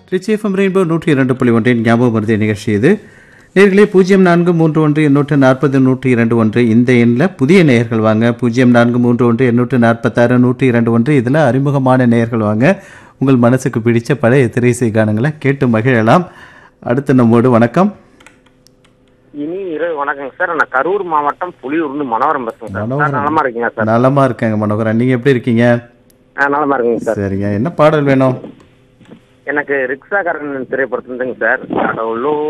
Rich FM rainbow நூற்றி இரண்டு புள்ளி ஒன்றின் ஞாபகம் மருதி நிகழ்ச்சி இது நேர்களே பூஜ்ஜியம் நான்கு மூன்று ஒன்று எண்ணூற்று நாற்பது நூற்றி இரண்டு ஒன்று இந்த எண்ணில் புதிய நேயர்கள் வாங்க பூஜ்ஜியம் நான்கு மூன்று ஒன்று எண்ணூற்று நாற்பத்தாறு நூற்றி இரண்டு ஒன்று இதில் அறிமுகமான நேயர்கள் வாங்க உங்கள் மனசுக்கு பிடிச்ச பழைய திரைசை கானங்களை கேட்டு மகிழலாம் அடுத்து நம்மோடு வணக்கம் இனி இரவு வணக்கங்க சார் நான் கரூர் மாவட்டம் புலியூர்னு மனோரம் பேசுறேன் சார் மனோகரன். சார் நலமா இருக்கீங்க சார் நலமா இருக்கேங்க மனோகரன் நீங்க எப்படி இருக்கீங்க ஆ, நலமா இருக்குங்க சார் சரிங்க என்ன பாடல் வேணும் எனக்கு ரிக்ஷாக்காரன் திரைப்படத்துலங்க சார் கடவுளோ